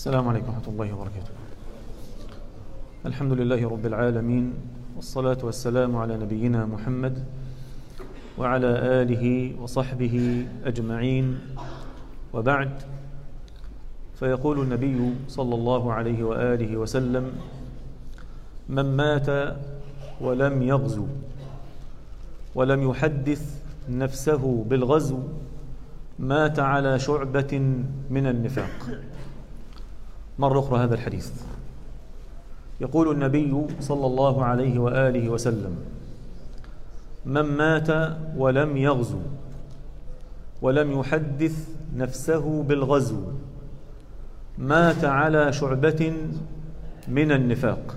السلام عليكم ورحمة الله وبركاته الحمد لله رب العالمين والصلاة والسلام على نبينا محمد وعلى آله وصحبه أجمعين وبعد فيقول النبي صلى الله عليه وآله وسلم من مات ولم يغزو ولم يحدث نفسه بالغزو مات على شعبة من النفاق مرة أخرى هذا الحديث يقول النبي صلى الله عليه وآله وسلم من مات ولم يغزو ولم يحدث نفسه بالغزو مات على شعبة من النفاق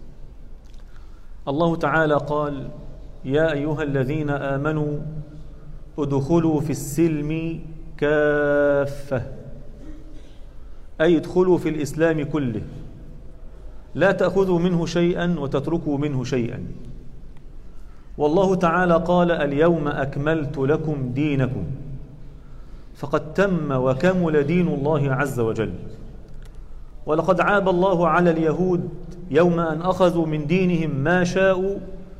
الله تعالى قال يا أيها الذين آمنوا ادخلوا في السلم كافة أي ادخلوا في الإسلام كله لا تأخذوا منه شيئا وتتركوا منه شيئا والله تعالى قال اليوم أكملت لكم دينكم فقد تم وكمل دين الله عز وجل ولقد عاب الله على اليهود يوم أن أخذوا من دينهم ما شاءوا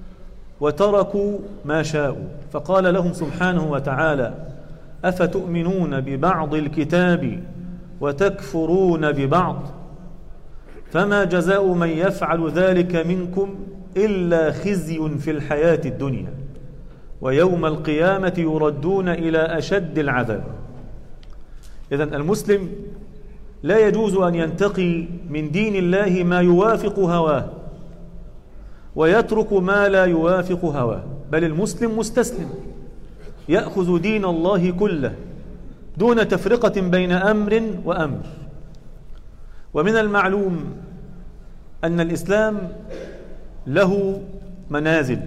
وتركوا ما شاءوا فقال لهم سبحانه وتعالى أفتؤمنون ببعض الكتاب وتكفرون ببعض فما جزاء من يفعل ذلك منكم إلا خزي في الحياة الدنيا ويوم القيامة يردون إلى أشد العذاب إذا المسلم لا يجوز أن ينتقي من دين الله ما يوافق هواه ويترك ما لا يوافق هواه بل المسلم مستسلم يأخذ دين الله كله دون تفرقة بين أمر وأمر ومن المعلوم أن الإسلام له منازل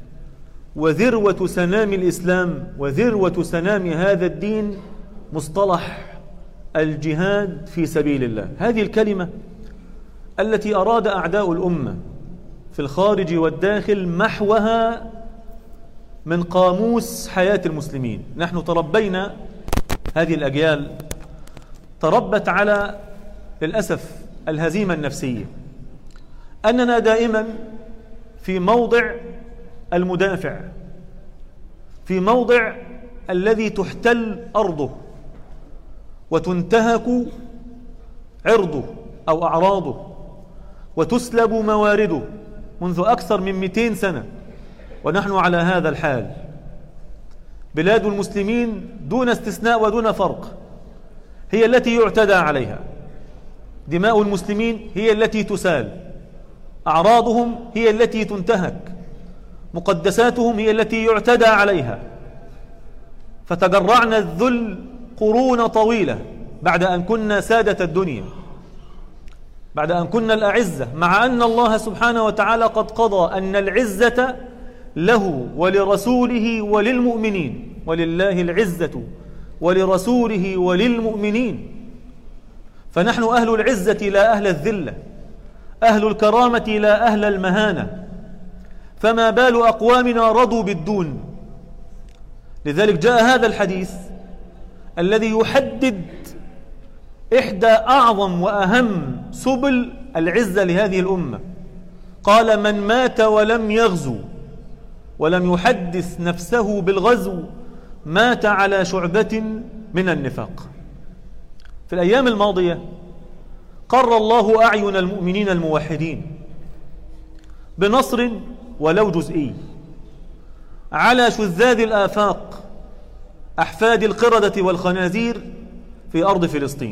وذروة سنام الإسلام وذروة سنام هذا الدين مصطلح الجهاد في سبيل الله هذه الكلمة التي أراد أعداء الأمة في الخارج والداخل محوها من قاموس حياة المسلمين نحن تربينا هذه الأجيال تربت على للأسف الهزيمة النفسية أننا دائما في موضع المدافع في موضع الذي تحتل أرضه وتنتهك عرضه أو أعراضه وتسلب موارده منذ أكثر من 200 سنة ونحن على هذا الحال بلاد المسلمين دون استثناء ودون فرق هي التي يعتدى عليها دماء المسلمين هي التي تسال أعراضهم هي التي تنتهك مقدساتهم هي التي يعتدى عليها فتجرعنا الذل قرون طويلة بعد أن كنا سادة الدنيا بعد أن كنا الأعزة مع أن الله سبحانه وتعالى قد قضى أن العزة له ولرسوله وللمؤمنين ولله العزة ولرسوله وللمؤمنين فنحن أهل العزة لا أهل الذلة أهل الكرامة لا أهل المهانة فما بال أقوامنا رضوا بالدون لذلك جاء هذا الحديث الذي يحدد إحدى أعظم وأهم سبل العزة لهذه الأمة قال من مات ولم يغزو ولم يحدث نفسه بالغزو مات على شعبة من النفاق في الأيام الماضية قر الله أعين المؤمنين الموحدين بنصر ولو جزئي على شذاذ الآفاق أحفاد القردة والخنازير في أرض فلسطين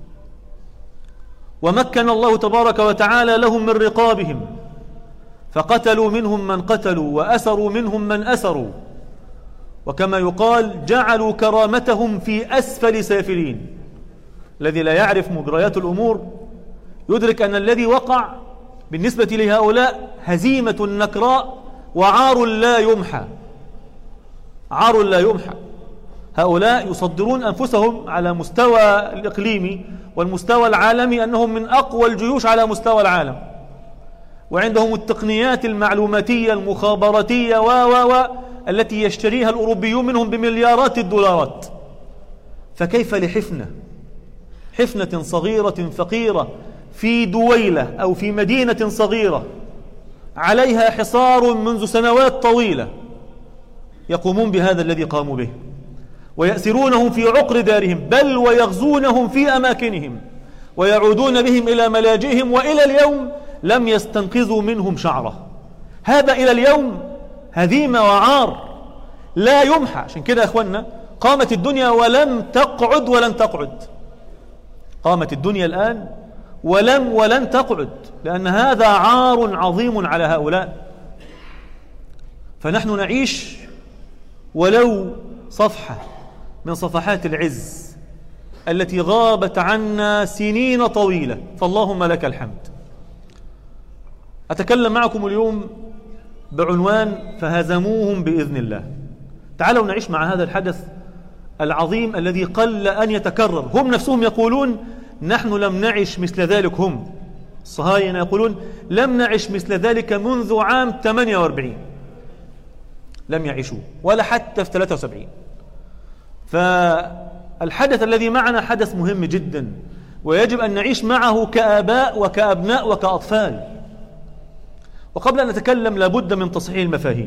ومكن الله تبارك وتعالى لهم من رقابهم فقتلوا منهم من قتلوا وأسروا منهم من أسروا وكما يقال جعلوا كرامتهم في أسفل سافلين الذي لا يعرف مجريات الأمور يدرك أن الذي وقع بالنسبة لهؤلاء هزيمة نكراء وعار لا يمحى عار لا يمحى هؤلاء يصدرون أنفسهم على مستوى الإقليمي والمستوى العالمي أنهم من أقوى الجيوش على مستوى العالم وعندهم التقنيات المعلوماتية المخابراتية و و و التي يشتريها الأوروبيون منهم بمليارات الدولارات فكيف لحفنة حفنة صغيرة فقيرة في دويلة أو في مدينة صغيرة عليها حصار منذ سنوات طويلة يقومون بهذا الذي قاموا به ويأسرونهم في عقر دارهم بل ويغزونهم في أماكنهم ويعودون بهم إلى ملاجئهم وإلى اليوم لم يستنقذوا منهم شعرة هذا إلى اليوم هزيمة وعار لا يمحى عشان كده يا أخوانا قامت الدنيا ولم تقعد ولن تقعد قامت الدنيا الآن ولم ولن تقعد لأن هذا عار عظيم على هؤلاء فنحن نعيش ولو صفحة من صفحات العز التي غابت عنا سنين طويلة فاللهم لك الحمد أتكلم معكم اليوم بعنوان فهزموهم بإذن الله تعالوا نعيش مع هذا الحدث العظيم الذي قل أن يتكرر هم نفسهم يقولون نحن لم نعش مثل ذلك هم الصهاينة يقولون لم نعش مثل ذلك منذ عام 48 لم يعيشوا ولا حتى في 73 فالحدث الذي معنا حدث مهم جدا ويجب أن نعيش معه كآباء وكأبناء وكأطفال وقبل أن نتكلم لابد من تصحيح المفاهيم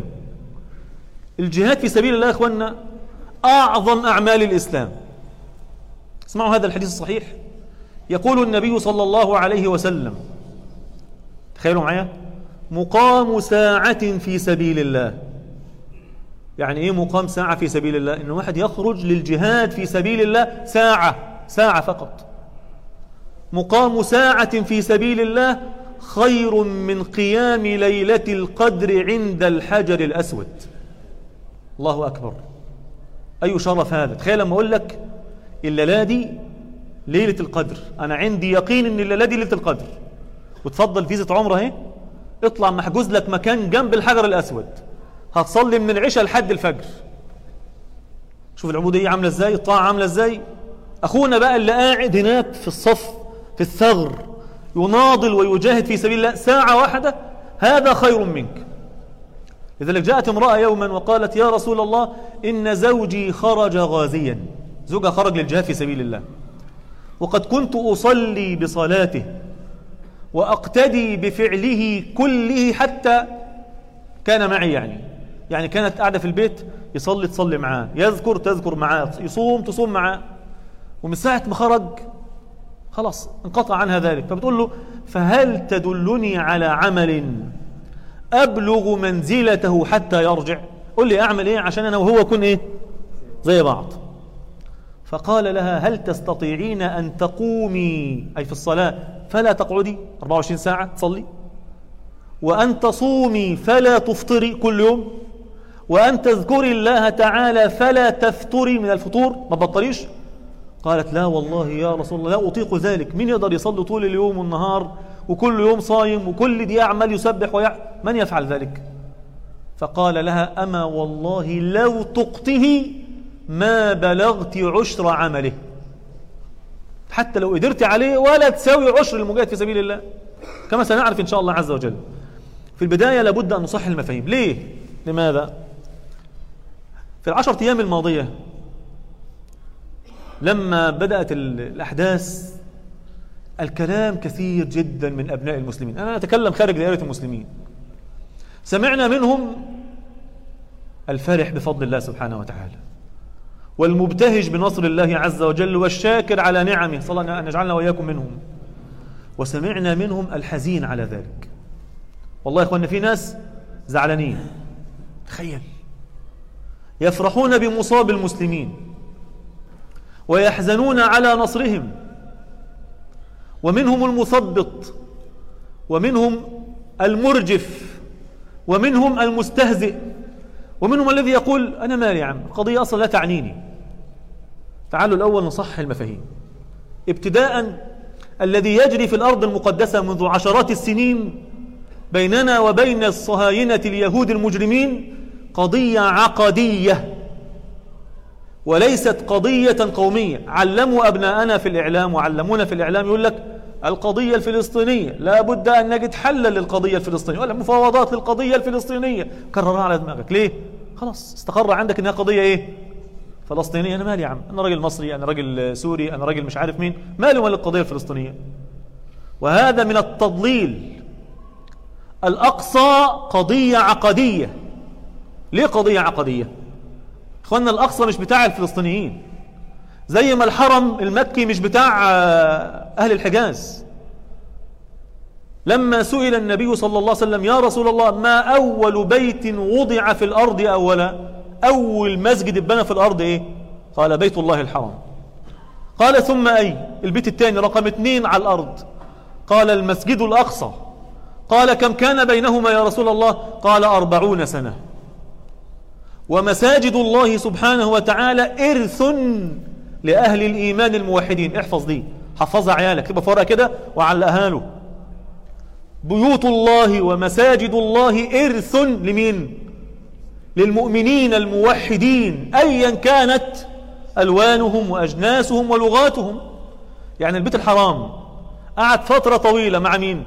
الجهاد في سبيل الله يا أخوانا أعظم أعمال الإسلام اسمعوا هذا الحديث الصحيح يقول النبي صلى الله عليه وسلم تخيلوا معايا مقام ساعة في سبيل الله يعني ايه مقام ساعة في سبيل الله ان واحد يخرج للجهاد في سبيل الله ساعة ساعة فقط مقام ساعة في سبيل الله خير من قيام ليلة القدر عند الحجر الأسود الله أكبر أي شرف هذا تخيل لما أقول لك الليلة دي ليلة القدر أنا عندي يقين أن الليلة دي ليلة القدر وتفضل فيزة عمره اهي اطلع محجوز لك مكان جنب الحجر الأسود هتصلي من العشاء لحد الفجر شوف العبودية عاملة ازاي الطاعة عاملة ازاي أخونا بقى اللي قاعد هناك في الصف في الثغر يناضل ويجاهد في سبيل الله ساعة واحدة هذا خير منك لذلك جاءت امرأة يوما وقالت يا رسول الله إن زوجي خرج غازيا زوجها خرج للجهاد في سبيل الله وقد كنت أصلي بصلاته وأقتدي بفعله كله حتى كان معي يعني يعني كانت قاعدة في البيت يصلي تصلي معاه يذكر تذكر معاه يصوم تصوم معاه ومن ساعة ما خرج خلاص انقطع عنها ذلك فبتقول له فهل تدلني على عمل أبلغ منزلته حتى يرجع قل لي أعمل إيه عشان أنا وهو كن إيه زي بعض فقال لها هل تستطيعين أن تقومي أي في الصلاة فلا تقعدي 24 ساعة تصلي وأن تصومي فلا تفطري كل يوم وأن تذكري الله تعالى فلا تفتري من الفطور ما تبطليش قالت لا والله يا رسول الله لا أطيق ذلك من يقدر يصلي طول اليوم والنهار وكل يوم صايم وكل دي يعمل يسبح ويع... من يفعل ذلك فقال لها أما والله لو تقته ما بلغت عشر عمله حتى لو قدرت عليه ولا تساوي عشر المجاهد في سبيل الله كما سنعرف إن شاء الله عز وجل في البداية لابد أن نصحح المفاهيم ليه؟ لماذا؟ في العشرة أيام الماضية لما بدأت الأحداث الكلام كثير جدا من أبناء المسلمين أنا أتكلم خارج دائرة المسلمين سمعنا منهم الفرح بفضل الله سبحانه وتعالى والمبتهج بنصر الله عز وجل والشاكر على نعمه صلى الله أن نجعلنا وإياكم منهم وسمعنا منهم الحزين على ذلك والله يا أخوانا في ناس زعلانين تخيل يفرحون بمصاب المسلمين ويحزنون على نصرهم ومنهم المثبط ومنهم المرجف ومنهم المستهزئ ومنهم الذي يقول أنا مالي يا عم القضية أصلا لا تعنيني تعالوا الأول نصحح المفاهيم ابتداء الذي يجري في الأرض المقدسة منذ عشرات السنين بيننا وبين الصهاينة اليهود المجرمين قضية عقدية وليست قضية قومية علموا أبناءنا في الإعلام وعلمونا في الإعلام يقول لك القضية الفلسطينية لا بد أن نجد حلا للقضية الفلسطينية ولا مفاوضات للقضية الفلسطينية كررها على دماغك ليه؟ خلاص استقر عندك أنها قضية إيه؟ فلسطينية أنا مالي يا عم أنا راجل مصري أنا راجل سوري أنا راجل مش عارف مين مالي ولا القضية الفلسطينية وهذا من التضليل الأقصى قضية عقدية ليه قضية عقدية اخوانا الأقصى مش بتاع الفلسطينيين زي ما الحرم المكي مش بتاع آه، أهل الحجاز لما سئل النبي صلى الله عليه وسلم يا رسول الله ما أول بيت وضع في الأرض أولا أول مسجد اتبنى في الأرض إيه قال بيت الله الحرام قال ثم أي البيت الثاني رقم اثنين على الأرض قال المسجد الأقصى قال كم كان بينهما يا رسول الله قال أربعون سنة ومساجد الله سبحانه وتعالى إرث لأهل الإيمان الموحدين احفظ دي حفظها عيالك تبقى فرقة كده وعلقها له بيوت الله ومساجد الله إرث لمين للمؤمنين الموحدين أيا كانت ألوانهم وأجناسهم ولغاتهم يعني البيت الحرام قعد فترة طويلة مع مين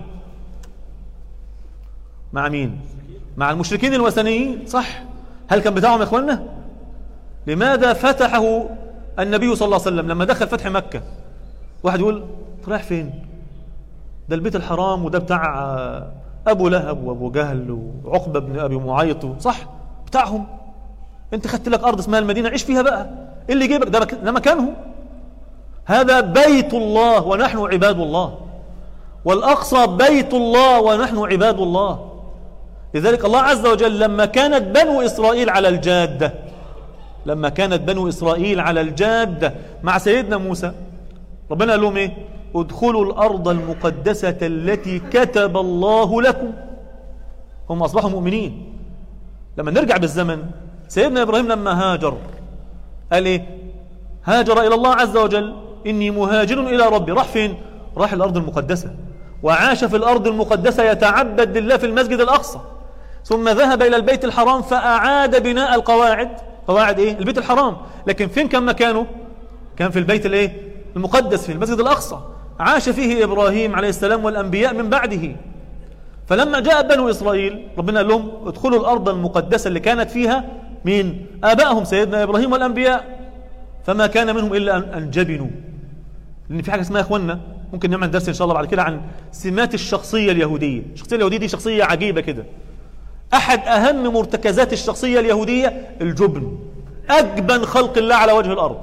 مع مين مع المشركين الوثنيين صح هل كان بتاعهم يا اخوانا لماذا فتحه النبي صلى الله عليه وسلم لما دخل فتح مكة واحد يقول رايح فين ده البيت الحرام وده بتاع ابو لهب وابو جهل وعقبة بن ابي معيط صح بتاعهم انت خدت لك ارض اسمها المدينة عيش فيها بقى ايه اللي جيبك ده, ده مكانهم هذا بيت الله ونحن عباد الله والأقصى بيت الله ونحن عباد الله لذلك الله عز وجل لما كانت بنو إسرائيل على الجادة لما كانت بنو إسرائيل على الجادة مع سيدنا موسى ربنا قال لهم إيه ادخلوا الأرض المقدسة التي كتب الله لكم هم أصبحوا مؤمنين لما نرجع بالزمن سيدنا إبراهيم لما هاجر قال إيه هاجر إلى الله عز وجل إني مهاجر إلى ربي راح فين راح الأرض المقدسة وعاش في الأرض المقدسة يتعبد لله في المسجد الأقصى ثم ذهب إلى البيت الحرام فأعاد بناء القواعد قواعد إيه البيت الحرام لكن فين كان مكانه كان في البيت الإيه المقدس في المسجد الأقصى عاش فيه إبراهيم عليه السلام والأنبياء من بعده فلما جاء بنو إسرائيل ربنا قال لهم ادخلوا الأرض المقدسة اللي كانت فيها مين آبائهم سيدنا إبراهيم والأنبياء فما كان منهم إلا أن جبنوا لأن في حاجة اسمها يا إخوانا ممكن نعمل درس إن شاء الله بعد كده عن سمات الشخصية اليهودية الشخصية اليهودية دي شخصية عجيبة كده أحد أهم مرتكزات الشخصية اليهودية الجبن أجبن خلق الله على وجه الأرض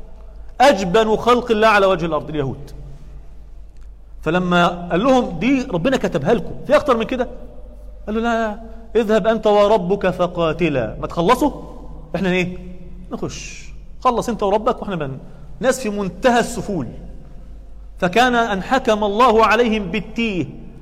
أجبن خلق الله على وجه الأرض اليهود فلما قال لهم دي ربنا كتبها لكم في أكتر من كده قال له لا اذهب أنت وربك فقاتلا ما تخلصوا احنا ايه نخش خلص انت وربك واحنا من ناس في منتهى السفول فكان أن حكم الله عليهم بالتيه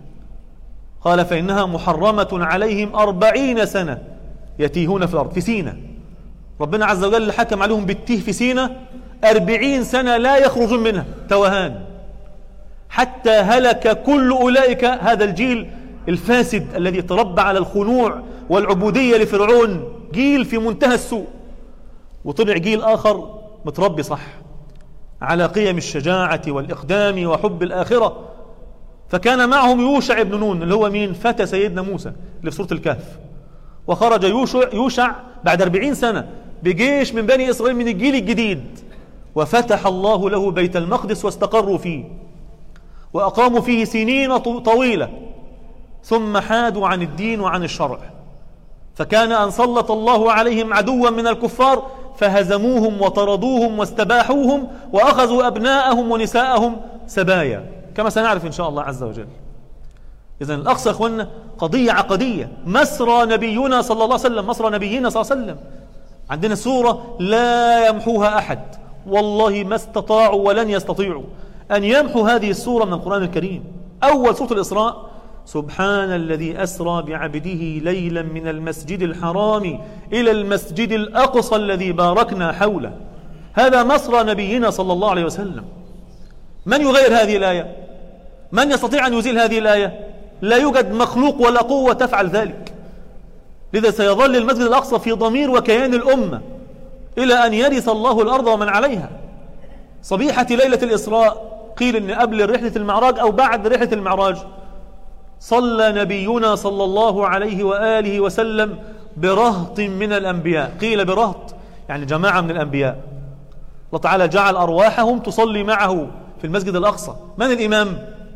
قال فإنها محرمة عليهم أربعين سنة يتيهون في الأرض في سينا ربنا عز وجل حكم عليهم بالتيه في سينا أربعين سنة لا يخرجون منها توهان حتى هلك كل أولئك هذا الجيل الفاسد الذي تربى على الخنوع والعبودية لفرعون جيل في منتهى السوء وطلع جيل آخر متربي صح على قيم الشجاعة والإقدام وحب الآخرة فكان معهم يوشع بن نون اللي هو مين فتى سيدنا موسى اللي في سورة الكهف وخرج يوشع, يوشع بعد أربعين سنة بجيش من بني إسرائيل من الجيل الجديد وفتح الله له بيت المقدس واستقروا فيه وأقاموا فيه سنين طويلة ثم حادوا عن الدين وعن الشرع فكان أن سلط الله عليهم عدوا من الكفار فهزموهم وطردوهم واستباحوهم وأخذوا أبناءهم ونساءهم سبايا كما سنعرف إن شاء الله عز وجل إذا الأقصى أخوانا قضية عقدية مسرى نبينا صلى الله عليه وسلم مسرى نبينا صلى الله عليه وسلم عندنا سورة لا يمحوها أحد والله ما استطاعوا ولن يستطيعوا أن يمحوا هذه السورة من القرآن الكريم أول سورة الإسراء سبحان الذي أسرى بعبده ليلا من المسجد الحرام إلى المسجد الأقصى الذي باركنا حوله هذا مسرى نبينا صلى الله عليه وسلم من يغير هذه الآية من يستطيع أن يزيل هذه الآية لا يوجد مخلوق ولا قوة تفعل ذلك لذا سيظل المسجد الأقصى في ضمير وكيان الأمة إلى أن يرث الله الأرض ومن عليها صبيحة ليلة الإسراء قيل أن قبل رحلة المعراج أو بعد رحلة المعراج صلى نبينا صلى الله عليه وآله وسلم برهط من الأنبياء قيل برهط يعني جماعة من الأنبياء الله تعالى جعل أرواحهم تصلي معه في المسجد الأقصى من الإمام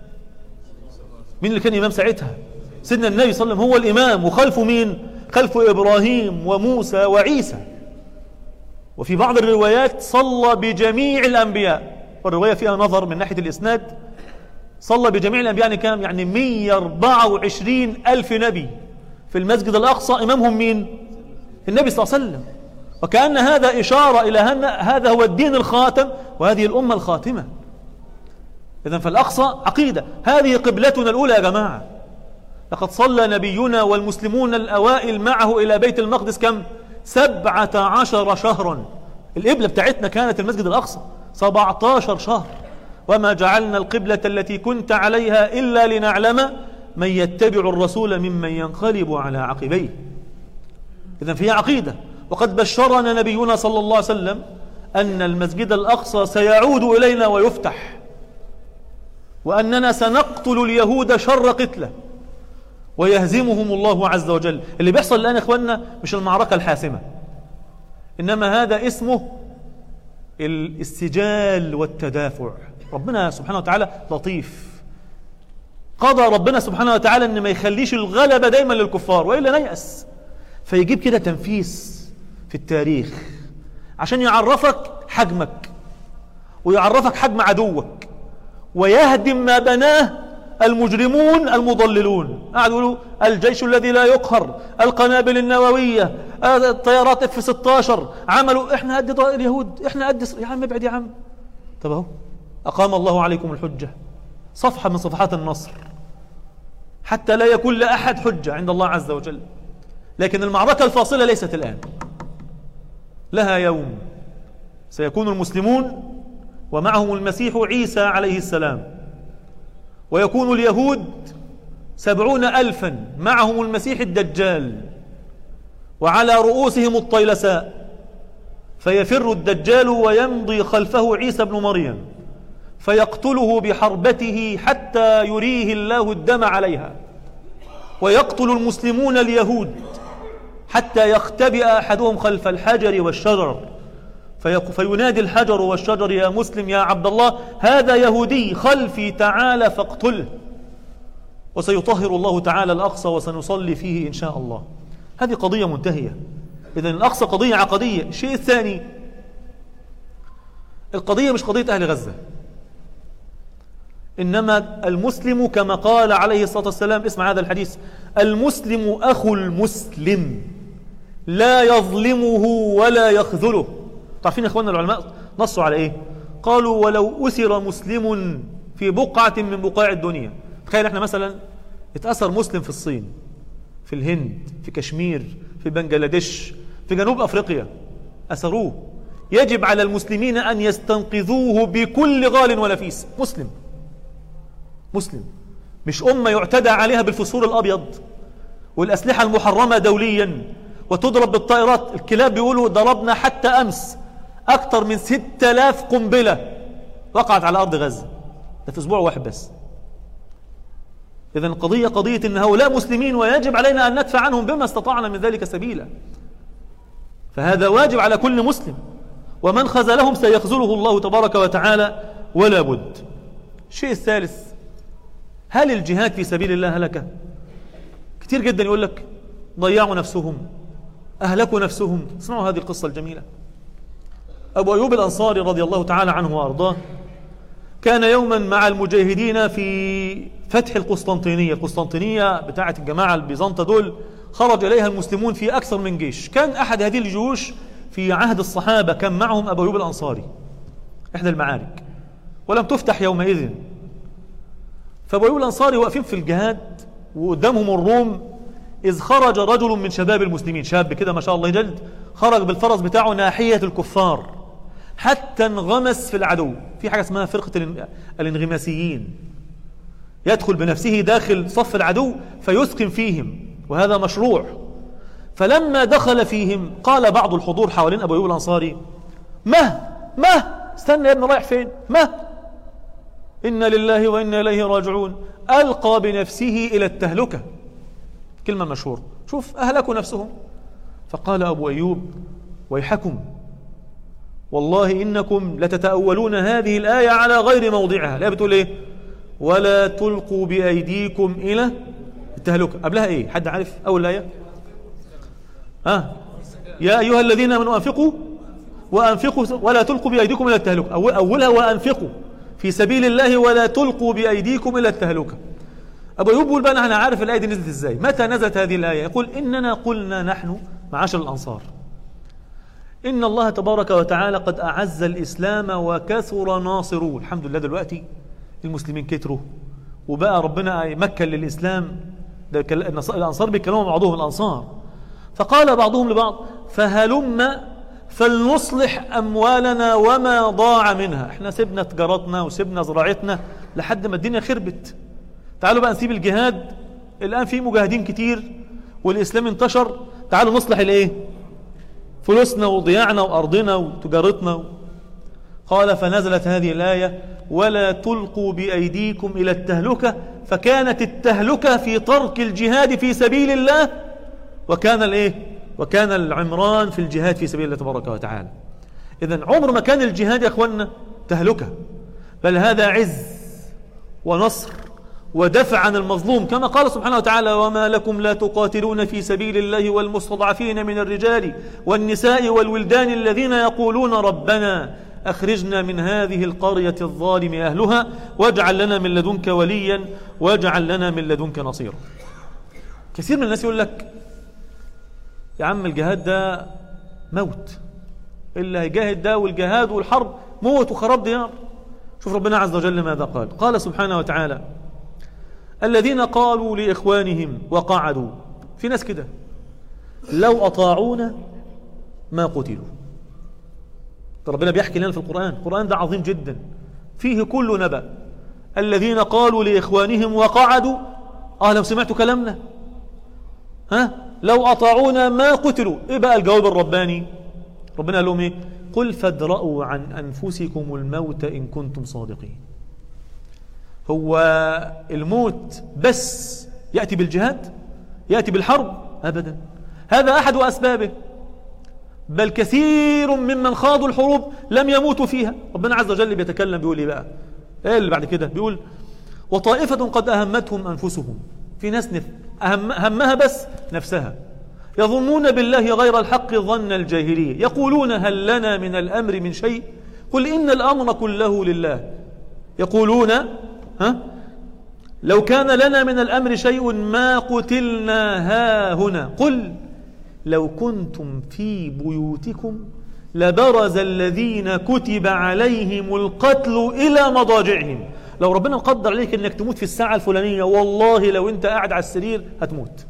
مين اللي كان إمام ساعتها سيدنا النبي صلى الله عليه وسلم هو الإمام وخلفه مين خلفه إبراهيم وموسى وعيسى وفي بعض الروايات صلى بجميع الأنبياء والرواية فيها نظر من ناحية الإسناد صلى بجميع الأنبياء يعني كام يعني 124 ألف نبي في المسجد الأقصى إمامهم مين النبي صلى الله عليه وسلم وكأن هذا إشارة إلى أن هذا هو الدين الخاتم وهذه الأمة الخاتمة إذا فالأقصى عقيدة هذه قبلتنا الأولى يا جماعة لقد صلى نبينا والمسلمون الأوائل معه إلى بيت المقدس كم سبعة عشر شهرا القبلة بتاعتنا كانت المسجد الأقصى سبعة عشر شهر وما جعلنا القبلة التي كنت عليها إلا لنعلم من يتبع الرسول ممن ينقلب على عقبيه إذا فيها عقيدة وقد بشرنا نبينا صلى الله عليه وسلم أن المسجد الأقصى سيعود إلينا ويفتح وأننا سنقتل اليهود شر قتله ويهزمهم الله عز وجل اللي بيحصل الآن يا إخواننا مش المعركة الحاسمة إنما هذا اسمه الاستجال والتدافع ربنا سبحانه وتعالى لطيف قضى ربنا سبحانه وتعالى ان ما يخليش الغلبة دايما للكفار وإلا نيأس فيجيب كده تنفيس في التاريخ عشان يعرفك حجمك ويعرفك حجم عدوك ويهدم ما بناه المجرمون المضللون قاعد يقولوا الجيش الذي لا يقهر القنابل النووية الطيارات اف 16 عملوا احنا قد اليهود احنا قد يا عم ابعد يا عم طب اهو اقام الله عليكم الحجة صفحة من صفحات النصر حتى لا يكون لأحد حجة عند الله عز وجل لكن المعركة الفاصلة ليست الآن لها يوم سيكون المسلمون ومعهم المسيح عيسى عليه السلام ويكون اليهود سبعون ألفا معهم المسيح الدجال وعلى رؤوسهم الطيلساء فيفر الدجال ويمضي خلفه عيسى بن مريم فيقتله بحربته حتى يريه الله الدم عليها ويقتل المسلمون اليهود حتى يختبئ أحدهم خلف الحجر والشجر فينادي الحجر والشجر يا مسلم يا عبد الله هذا يهودي خلفي تعالى فاقتله وسيطهر الله تعالى الأقصى وسنصلي فيه إن شاء الله هذه قضية منتهية إذن الأقصى قضية عقدية الشيء الثاني القضية مش قضية أهل غزة إنما المسلم كما قال عليه الصلاة والسلام اسمع هذا الحديث المسلم أخو المسلم لا يظلمه ولا يخذله تعرفين يا اخواننا العلماء نصوا على ايه قالوا ولو أسر مسلم في بقعة من بقاع الدنيا تخيل احنا مثلا اتأثر مسلم في الصين في الهند في كشمير في بنجلاديش في جنوب أفريقيا أسروه يجب على المسلمين أن يستنقذوه بكل غال ونفيس مسلم مسلم مش أمة يعتدى عليها بالفسور الأبيض والأسلحة المحرمة دوليا وتضرب بالطائرات الكلاب بيقولوا ضربنا حتى أمس أكثر من ستة آلاف قنبلة وقعت على أرض غزة ده في أسبوع واحد بس إذا القضية قضية أن هؤلاء مسلمين ويجب علينا أن ندفع عنهم بما استطعنا من ذلك سبيلا فهذا واجب على كل مسلم ومن خذلهم سيخذله الله تبارك وتعالى ولا بد الشيء الثالث هل الجهاد في سبيل الله هلكة كتير جدا يقول لك ضيعوا نفسهم أهلكوا نفسهم اسمعوا هذه القصة الجميلة أبو أيوب الأنصاري رضي الله تعالى عنه وأرضاه كان يوما مع المجاهدين في فتح القسطنطينية القسطنطينية بتاعة الجماعة البيزنطة دول خرج إليها المسلمون في أكثر من جيش كان أحد هذه الجيوش في عهد الصحابة كان معهم أبو أيوب الأنصاري إحدى المعارك ولم تفتح يومئذ فأبو أيوب الأنصاري واقفين في الجهاد وقدامهم الروم إذ خرج رجل من شباب المسلمين شاب كده ما شاء الله جلد خرج بالفرس بتاعه ناحية الكفار حتى انغمس في العدو في حاجة اسمها فرقة الانغماسيين يدخل بنفسه داخل صف العدو فيسكن فيهم وهذا مشروع فلما دخل فيهم قال بعض الحضور حوالين أبو أيوب الأنصاري مه مه استنى يا ابن رايح فين مه إن لله وإنا إليه راجعون ألقى بنفسه إلى التهلكة كلمة مشهورة شوف أهلكوا نفسهم فقال أبو أيوب ويحكم والله إنكم لتتأولون هذه الآية على غير موضعها لا بتقول إيه ولا تلقوا بأيديكم إلى التهلكة قبلها إيه حد عارف أول آية آه يا أيها الذين آمنوا أنفقوا وأنفقوا ولا تلقوا بأيديكم إلى التهلكة أول أولها وأنفقوا في سبيل الله ولا تلقوا بأيديكم إلى التهلكة أبو أيوب يقول بقى أنا عارف الآية دي نزلت إزاي متى نزلت هذه الآية يقول إننا قلنا نحن معاشر الأنصار إن الله تبارك وتعالى قد أعز الإسلام وكثر ناصروه الحمد لله دلوقتي المسلمين كتروا وبقى ربنا مكن للإسلام ده الأنصار بيتكلموا بعضهم الأنصار فقال بعضهم لبعض فهلم فلنصلح أموالنا وما ضاع منها احنا سيبنا تجارتنا وسيبنا زراعتنا لحد ما الدنيا خربت تعالوا بقى نسيب الجهاد الآن في مجاهدين كتير والإسلام انتشر تعالوا نصلح الايه فلوسنا وضياعنا وأرضنا وتجارتنا قال فنزلت هذه الآية ولا تلقوا بأيديكم إلى التهلكة فكانت التهلكة في ترك الجهاد في سبيل الله وكان الايه وكان العمران في الجهاد في سبيل الله تبارك وتعالى إذا عمر ما كان الجهاد يا أخوانا تهلكة بل هذا عز ونصر ودفع عن المظلوم كما قال سبحانه وتعالى وما لكم لا تقاتلون في سبيل الله والمستضعفين من الرجال والنساء والولدان الذين يقولون ربنا أخرجنا من هذه القرية الظالم أهلها واجعل لنا من لدنك وليا واجعل لنا من لدنك نصيرا كثير من الناس يقول لك يا عم الجهاد ده موت اللي هيجاهد ده والجهاد والحرب موت وخراب ديار شوف ربنا عز وجل ماذا قال قال سبحانه وتعالى الذين قالوا لإخوانهم وقعدوا في ناس كده لو أطاعونا ما قتلوا ربنا بيحكي لنا في القرآن القرآن ده عظيم جدا فيه كل نبأ الذين قالوا لإخوانهم وقعدوا آه لو سمعتوا كلامنا ها لو أطاعونا ما قتلوا إيه بقى الجواب الرباني ربنا قال لهم إيه قل فادرأوا عن أنفسكم الموت إن كنتم صادقين هو الموت بس يأتي بالجهاد يأتي بالحرب أبدا هذا أحد أسبابه بل كثير ممن خاضوا الحروب لم يموتوا فيها ربنا عز وجل بيتكلم بيقول ايه بقى ايه اللي بعد كده بيقول وطائفة قد أهمتهم أنفسهم في ناس نف... أهم... همها بس نفسها يظنون بالله غير الحق ظن الجاهلية يقولون هل لنا من الأمر من شيء قل إن الأمر كله لله يقولون ها لو كان لنا من الأمر شيء ما قتلنا ها هنا قل لو كنتم في بيوتكم لبرز الذين كتب عليهم القتل إلى مضاجعهم لو ربنا قدر عليك انك تموت في الساعة الفلانية والله لو انت قاعد على السرير هتموت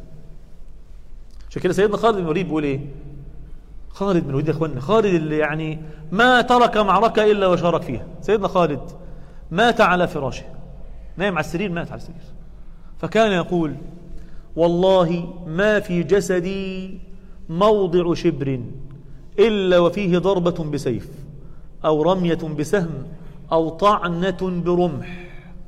عشان كده سيدنا خالد بن الوليد بيقول ايه خالد بن الوليد يا اخوانا خالد اللي يعني ما ترك معركة الا وشارك فيها سيدنا خالد مات على فراشه نايم على السرير مات على السرير فكان يقول والله ما في جسدي موضع شبر إلا وفيه ضربة بسيف أو رمية بسهم أو طعنة برمح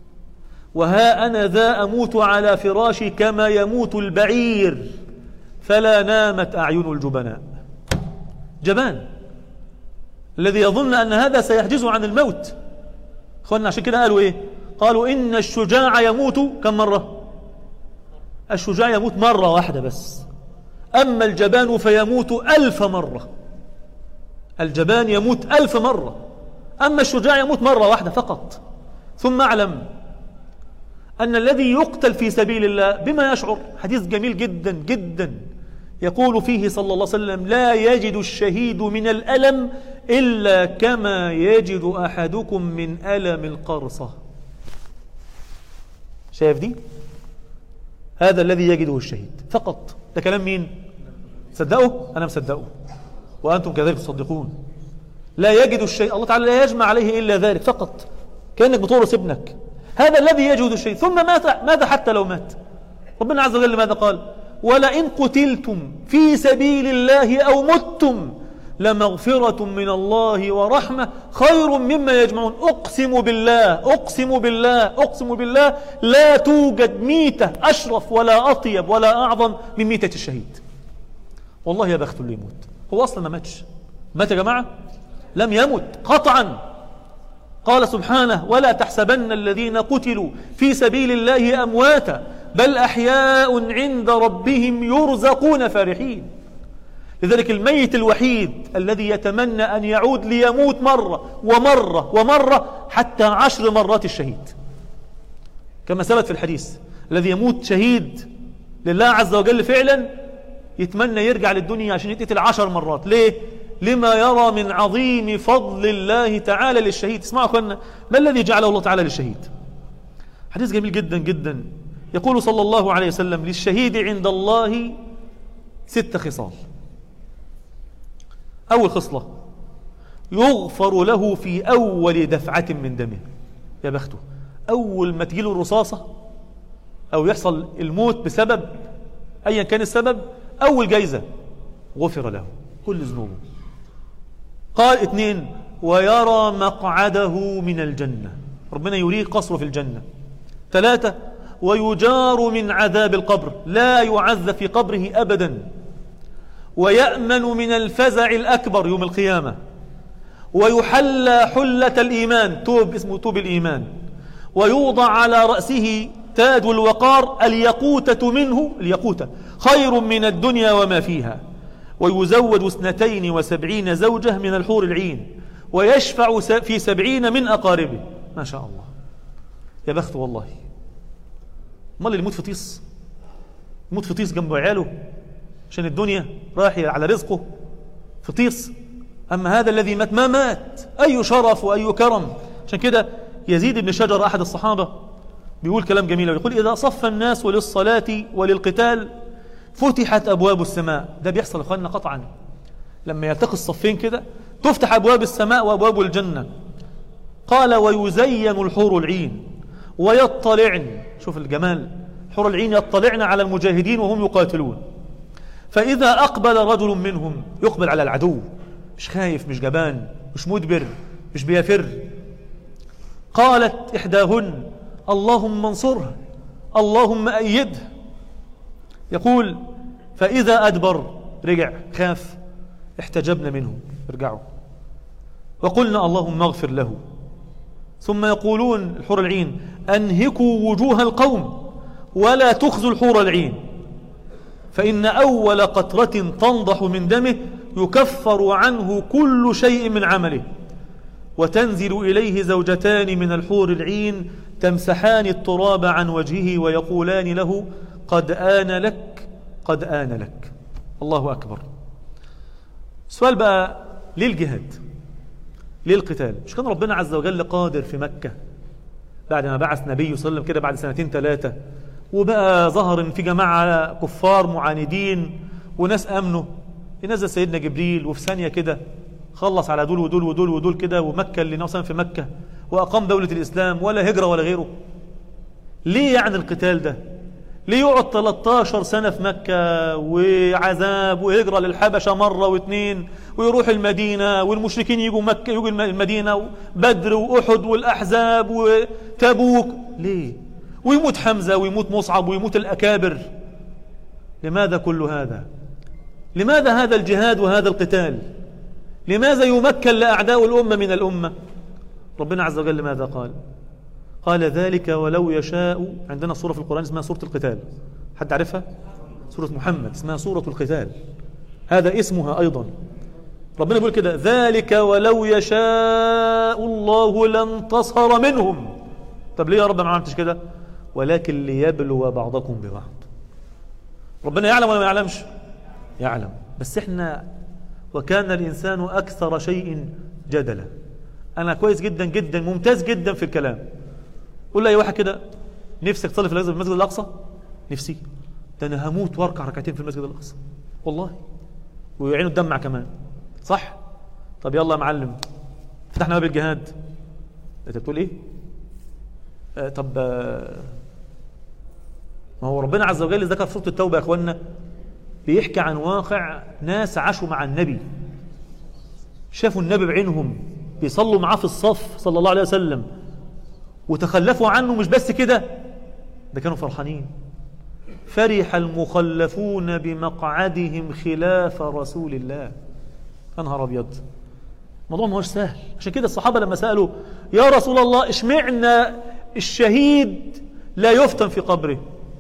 وها أنا ذا أموت على فراشي كما يموت البعير فلا نامت أعين الجبناء جبان الذي يظن أن هذا سيحجزه عن الموت أخوانا عشان كده قالوا إيه قالوا إن الشجاع يموت كم مرة الشجاع يموت مرة واحدة بس أما الجبان فيموت ألف مرة الجبان يموت ألف مرة أما الشجاع يموت مرة واحدة فقط ثم أعلم أن الذي يقتل في سبيل الله بما يشعر حديث جميل جدا جدا يقول فيه صلى الله عليه وسلم لا يجد الشهيد من الألم إلا كما يجد أحدكم من ألم القرصة شايف دي هذا الذي يجده الشهيد فقط ده كلام مين صدقوا أنا مصدقه وأنتم كذلك تصدقون لا يجد الشيء الله تعالى لا يجمع عليه إلا ذلك فقط كأنك بتورث ابنك هذا الذي يجد الشيء ثم مات ماذا حتى لو مات ربنا عز وجل ماذا قال ولئن قتلتم في سبيل الله أو متم لمغفرة من الله ورحمة خير مما يجمعون أقسم بالله أقسم بالله أقسم بالله لا توجد ميتة أشرف ولا أطيب ولا أعظم من ميتة الشهيد والله يا بخت اللي يموت هو أصلا ما ماتش مات يا جماعة لم يمت قطعا قال سبحانه ولا تحسبن الذين قتلوا في سبيل الله أمواتا بل أحياء عند ربهم يرزقون فرحين لذلك الميت الوحيد الذي يتمنى أن يعود ليموت مرة ومرة ومرة حتى عشر مرات الشهيد كما ثبت في الحديث الذي يموت شهيد لله عز وجل فعلا يتمنى يرجع للدنيا عشان يتقتل عشر مرات ليه؟ لما يرى من عظيم فضل الله تعالى للشهيد اسمعوا أخوانا ما الذي جعله الله تعالى للشهيد حديث جميل جدا جدا يقول صلى الله عليه وسلم للشهيد عند الله ست خصال أول خصلة يغفر له في أول دفعة من دمه يا بخته أول ما تجيله الرصاصة أو يحصل الموت بسبب أيا كان السبب أول جايزة غفر له كل ذنوبه قال اثنين ويرى مقعده من الجنة ربنا يريه قصره في الجنة ثلاثة ويجار من عذاب القبر لا يعذب في قبره أبدا ويأمن من الفزع الأكبر يوم القيامة ويحلى حلة الإيمان توب اسمه توب الإيمان ويوضع على رأسه تاج الوقار اليقوتة منه اليقوتة خير من الدنيا وما فيها ويزوج اثنتين وسبعين زوجة من الحور العين ويشفع في سبعين من أقاربه ما شاء الله يا بخت والله ما اللي يموت في طيس يموت في طيس جنب عياله عشان الدنيا رايح على رزقه في طيس أما هذا الذي مات ما مات أي شرف وأي كرم عشان كده يزيد بن شجر أحد الصحابة بيقول كلام جميل ويقول إذا صف الناس للصلاة وللقتال فتحت أبواب السماء ده بيحصل يا أخواننا قطعا لما يلتقي الصفين كده تفتح أبواب السماء وأبواب الجنة قال ويزين الحور العين ويطلعن شوف الجمال حور العين يطلعن على المجاهدين وهم يقاتلون فإذا أقبل رجل منهم يقبل على العدو مش خايف مش جبان مش مدبر مش بيفر قالت إحداهن اللهم انصره اللهم أيده يقول فإذا أدبر رجع خاف احتجبنا منه ارجعوا وقلنا اللهم اغفر له ثم يقولون الحور العين أنهكوا وجوه القوم ولا تخزوا الحور العين فإن أول قطرة تنضح من دمه يكفر عنه كل شيء من عمله وتنزل إليه زوجتان من الحور العين تمسحان التراب عن وجهه ويقولان له قد آن لك قد آن لك الله أكبر السؤال بقى ليه الجهاد ليه القتال مش كان ربنا عز وجل قادر في مكة بعد ما بعث نبيه صلى الله عليه وسلم كده بعد سنتين ثلاثة وبقى ظهر ان في جماعة كفار معاندين وناس امنوا ينزل سيدنا جبريل وفي ثانية كده خلص على دول ودول ودول ودول كده ومكة اللي نوصل في مكة وأقام دولة الإسلام ولا هجرة ولا غيره ليه يعني القتال ده ليه يقعد 13 سنة في مكة وعذاب وهجرة للحبشة مرة واثنين ويروح المدينة والمشركين يجوا مكة يجوا المدينة بدر وأحد والأحزاب وتبوك ليه ويموت حمزة ويموت مصعب ويموت الأكابر لماذا كل هذا لماذا هذا الجهاد وهذا القتال لماذا يمكن لأعداء الأمة من الأمة ربنا عز وجل ماذا قال قال ذلك ولو يشاء عندنا صورة في القرآن اسمها سورة القتال حد عارفها سورة محمد اسمها سورة القتال هذا اسمها أيضا ربنا يقول كده ذلك ولو يشاء الله لانتصر منهم طب ليه يا رب ما عملتش كده ولكن ليبلو بعضكم ببعض ربنا يعلم ولا ما يعلمش يعلم بس احنا وكان الإنسان أكثر شيء جدلا أنا كويس جدا جدا ممتاز جدا في الكلام قول لأي واحد كده نفسك تصلي في المسجد الأقصى نفسي ده أنا هموت واركع ركعتين في المسجد الأقصى والله ويعينه الدمع كمان صح طب يلا يا معلم فتحنا باب الجهاد انت بتقول ايه آه طب آه ما هو ربنا عز وجل ذكر في سوره التوبه يا اخوانا بيحكي عن واقع ناس عاشوا مع النبي شافوا النبي بعينهم بيصلوا معاه في الصف صلى الله عليه وسلم وتخلفوا عنه مش بس كده ده كانوا فرحانين فرح المخلفون بمقعدهم خلاف رسول الله يا نهار ابيض الموضوع ما هوش سهل عشان كده الصحابة لما سألوا يا رسول الله اشمعنا الشهيد لا يفتن في قبره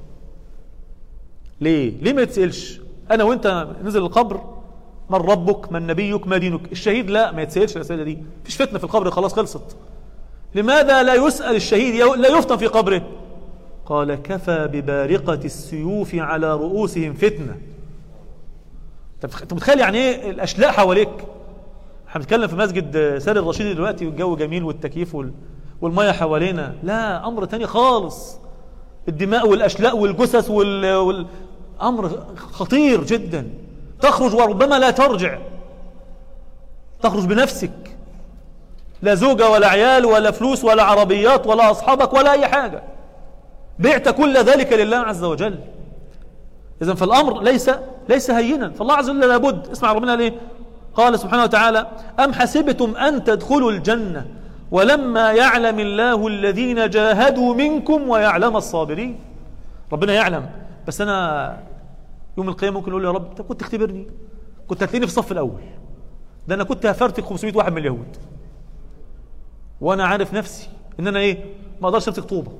ليه ليه ما يتسألش انا وانت نزل القبر من ربك من نبيك ما دينك الشهيد لا ما يتسألش الأسئلة دي فيش فتنة في القبر خلاص خلصت لماذا لا يسأل الشهيد لا يفتن في قبره قال كفى ببارقة السيوف على رؤوسهم فتنة انت متخيل يعني ايه الاشلاء حواليك احنا بنتكلم في مسجد سار الرشيد دلوقتي والجو جميل والتكييف وال... والميه حوالينا لا امر تاني خالص الدماء والاشلاء والجثث وال... وال... امر خطير جدا تخرج وربما لا ترجع تخرج بنفسك لا زوجة ولا عيال ولا فلوس ولا عربيات ولا أصحابك ولا أي حاجة بعت كل ذلك لله عز وجل إذا فالأمر ليس ليس هينا فالله عز وجل لابد اسمع ربنا ليه قال سبحانه وتعالى أم حسبتم أن تدخلوا الجنة ولما يعلم الله الذين جاهدوا منكم ويعلم الصابرين ربنا يعلم بس أنا يوم القيامة ممكن أقول يا رب أنت كنت تختبرني كنت هتلاقيني في الصف الأول ده أنا كنت هفرتك 500 واحد من اليهود وأنا عارف نفسي إن أنا إيه ما أقدرش أمسك طوبة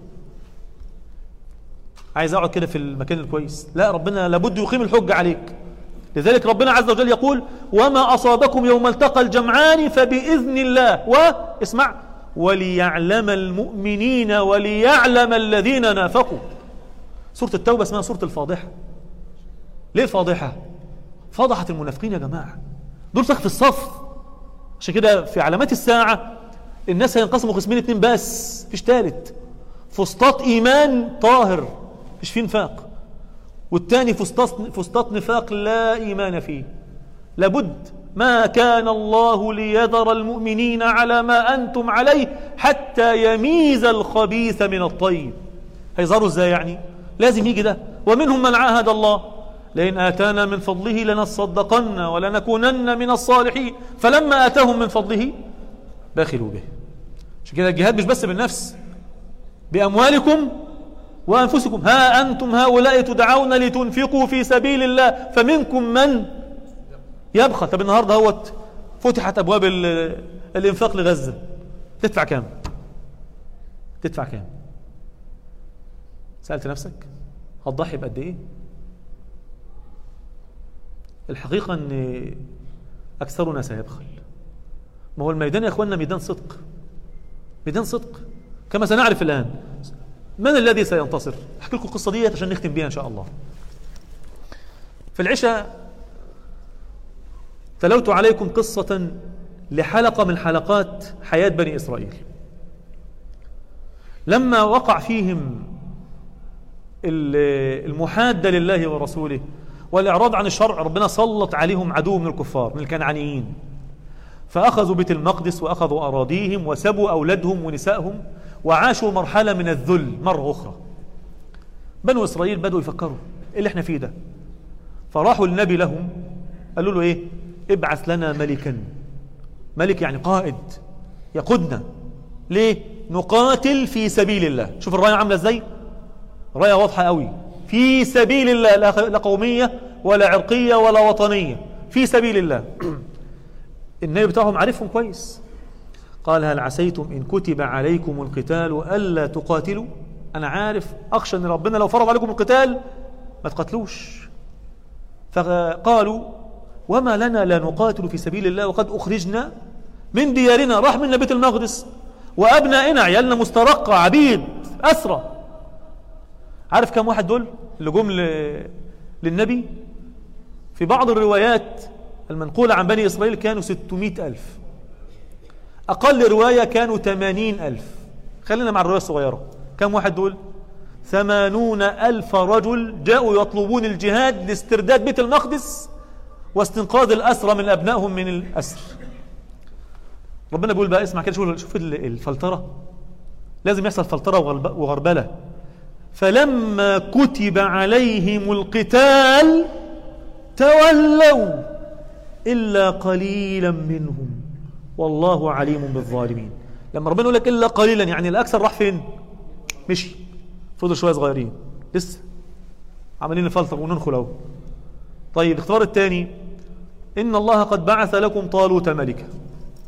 عايز اقعد كده في المكان الكويس لا ربنا لابد يقيم الحجة عليك لذلك ربنا عز وجل يقول وما أصابكم يوم التقى الجمعان فبإذن الله واسمع وليعلم المؤمنين وليعلم الذين نافقوا سورة التوبة اسمها سورة الفاضحة ليه الفاضحة فضحت المنافقين يا جماعة دول في الصف عشان كده في علامات الساعة الناس هينقسموا قسمين اتنين بس فيش تالت فسطاط إيمان طاهر مش فيه نفاق والتاني فسطاط, فسطاط نفاق لا إيمان فيه لابد ما كان الله ليذر المؤمنين على ما أنتم عليه حتى يميز الخبيث من الطيب هيظهروا ازاي يعني لازم يجي ده ومنهم من عاهد الله لئن آتانا من فضله لنصدقن ولنكونن من الصالحين فلما آتاهم من فضله بخلوا به عشان كده الجهاد مش بس بالنفس بأموالكم وأنفسكم ها أنتم هؤلاء تدعون لتنفقوا في سبيل الله فمنكم من يبخل طب النهاردة هوت فتحت أبواب الإنفاق لغزة تدفع كام تدفع كام سألت نفسك هتضحي بقد إيه الحقيقة أن أكثرنا سيبخل ما هو الميدان يا أخواننا ميدان صدق ميدان صدق كما سنعرف الآن من الذي سينتصر احكي لكم القصة دي عشان نختم بيها إن شاء الله في العشاء تلوت عليكم قصة لحلقة من حلقات حياة بني إسرائيل لما وقع فيهم المحادة لله ورسوله والإعراض عن الشرع ربنا سلط عليهم عدو من الكفار من الكنعانيين فأخذوا بيت المقدس وأخذوا أراضيهم وسبوا أولادهم ونسائهم وعاشوا مرحلة من الذل مرة أخرى بنو إسرائيل بدوا يفكروا إيه اللي احنا فيه ده فراحوا النبي لهم قالوا له إيه ابعث لنا ملكا ملك يعني قائد يقودنا ليه نقاتل في سبيل الله شوف الراية عاملة ازاي راية واضحة قوي في سبيل الله لا قومية ولا عرقية ولا وطنية في سبيل الله النبي بتاعهم عارفهم كويس قال هل عسيتم إن كتب عليكم القتال ألا تقاتلوا أنا عارف أخشى أن ربنا لو فرض عليكم القتال ما تقاتلوش فقالوا وما لنا لا نقاتل في سبيل الله وقد أخرجنا من ديارنا راح منا بيت المقدس وأبنائنا عيالنا مسترقة عبيد أسرى عارف كم واحد دول اللي جم للنبي في بعض الروايات المنقولة عن بني إسرائيل كانوا ستمائة ألف أقل رواية كانوا ثمانين ألف خلينا مع الرواية الصغيرة كم واحد دول ثمانون ألف رجل جاءوا يطلبون الجهاد لاسترداد بيت المقدس واستنقاذ الأسرى من أبنائهم من الأسر ربنا بيقول بقى اسمع كده شوف شوف الفلترة لازم يحصل فلترة وغربلة فلما كتب عليهم القتال تولوا إلا قليلا منهم والله عليم بالظالمين لما ربنا يقول لك إلا قليلا يعني الأكثر راح فين مشي فضل شوية صغيرين لسه عمالين نفلتر وننخل اهو طيب الاختبار الثاني إن الله قد بعث لكم طالوت ملكا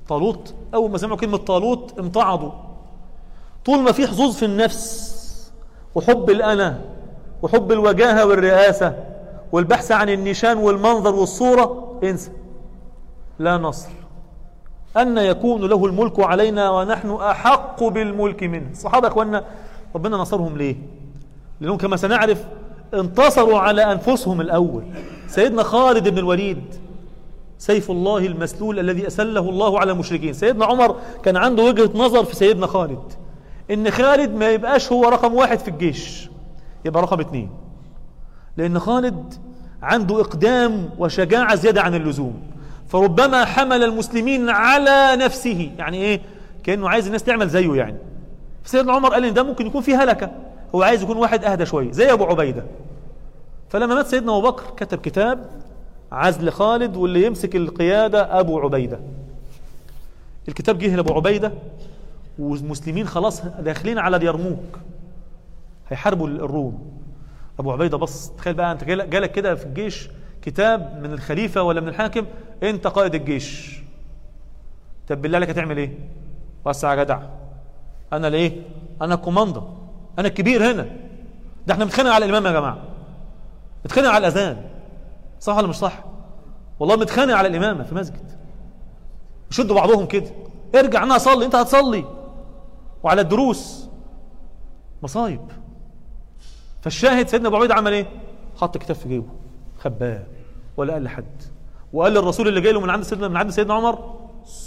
طالوت أول ما سمعوا كلمة طالوت امتعضوا طول ما في حظوظ في النفس وحب الأنا وحب الوجاهة والرئاسة والبحث عن النشان والمنظر والصورة انسى لا نصر أن يكون له الملك علينا ونحن أحق بالملك منه الصحابة أخوانا ربنا نصرهم ليه لأنهم كما سنعرف انتصروا على أنفسهم الأول سيدنا خالد بن الوليد سيف الله المسلول الذي أسله الله على المشركين سيدنا عمر كان عنده وجهة نظر في سيدنا خالد إن خالد ما يبقاش هو رقم واحد في الجيش يبقى رقم اثنين لأن خالد عنده إقدام وشجاعة زيادة عن اللزوم فربما حمل المسلمين على نفسه يعني إيه كأنه عايز الناس تعمل زيه يعني سيدنا عمر قال إن ده ممكن يكون فيه هلكة هو عايز يكون واحد أهدى شوية زي أبو عبيدة فلما مات سيدنا أبو بكر كتب كتاب عزل خالد واللي يمسك القيادة أبو عبيدة الكتاب جه لأبو عبيدة والمسلمين خلاص داخلين على اليرموك هيحاربوا الروم أبو عبيدة بص تخيل بقى أنت جالك كده في الجيش كتاب من الخليفة ولا من الحاكم أنت قائد الجيش طب بالله عليك هتعمل إيه؟ وسع يا جدع أنا ليه؟ أنا الكوماندا أنا الكبير هنا ده احنا بنتخانق على الإمام يا جماعة بنتخانق على الأذان صح ولا مش صح والله بنتخانق على الإمامة في مسجد يشدوا بعضهم كده ارجع أنا أصلي أنت هتصلي وعلى الدروس مصايب فالشاهد سيدنا أبو عبيد عمل إيه حط كتاب في جيبه خباه ولا قال لحد وقال للرسول اللي جاي له من عند سيدنا من عند سيدنا عمر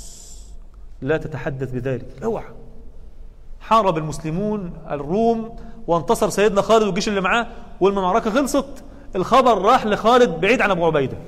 لا تتحدث بذلك اوعى حارب المسلمون الروم وانتصر سيدنا خالد والجيش اللي معاه والمعركة خلصت الخبر راح لخالد بعيد عن ابو عبيدة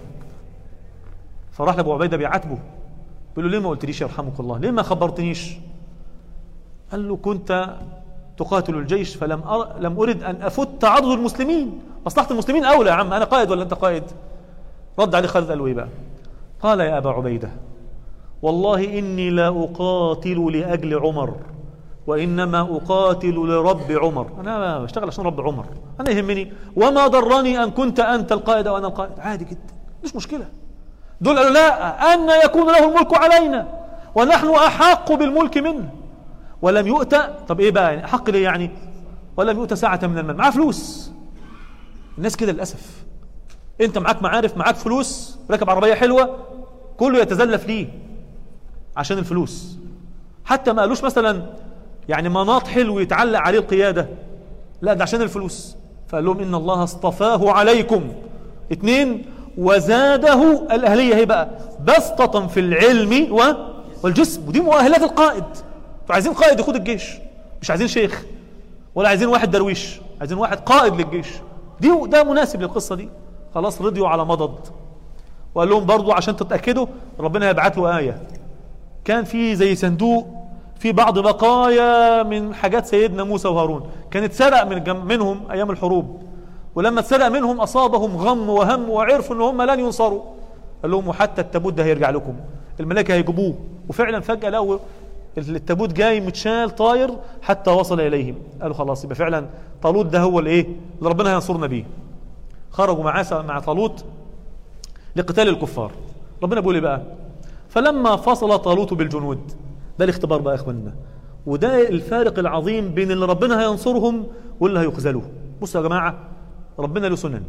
فراح لابو عبيدة بيعاتبه بيقول له ليه ما قلتليش يرحمك الله ليه ما خبرتنيش قال له كنت تقاتل الجيش فلم أر... لم أرد أن أفت عضد المسلمين مصلحة المسلمين أولى يا عم أنا قائد ولا أنت قائد رد عليه خالد قال له إيه بقى قال يا أبا عبيدة والله إني لا أقاتل لأجل عمر وإنما أقاتل لرب عمر أنا بشتغل عشان رب عمر أنا يهمني وما ضرني أن كنت أنت القائد وأنا القائد عادي جدا مش مشكلة دول قالوا لا أن يكون له الملك علينا ونحن أحق بالملك منه ولم يؤتى طب إيه بقى يعني أحق ليه يعني ولم يؤتى ساعة من المال معاه فلوس الناس كده للأسف أنت معاك معارف معاك فلوس راكب عربية حلوة كله يتزلف ليه عشان الفلوس حتى ما قالوش مثلا يعني مناط حلو يتعلق عليه القيادة لا ده عشان الفلوس فقال لهم إن الله اصطفاه عليكم اتنين وزاده الأهلية هي بقى بسطة في العلم والجسم ودي مؤهلات القائد انتوا عايزين قائد يقود الجيش مش عايزين شيخ ولا عايزين واحد درويش عايزين واحد قائد للجيش دي ده مناسب للقصة دي خلاص رضيوا على مضض وقال لهم برضو عشان تتأكدوا ربنا هيبعت له آية كان في زي صندوق في بعض بقايا من حاجات سيدنا موسى وهارون كان اتسرق من جم منهم ايام الحروب ولما اتسرق منهم اصابهم غم وهم وعرفوا ان هم لن ينصروا قال لهم وحتى التابوت ده هيرجع لكم الملائكه هيجيبوه وفعلا فجاه لقوا التابوت جاي متشال طاير حتى وصل اليهم قالوا خلاص يبقى فعلا طالوت ده هو الايه اللي ربنا هينصرنا بيه خرجوا معاه مع طالوت لقتال الكفار ربنا بيقول ايه بقى فلما فصل طالوت بالجنود ده الاختبار بقى يا اخواننا وده الفارق العظيم بين اللي ربنا هينصرهم واللي هيخذلوه بصوا يا جماعة ربنا له سنن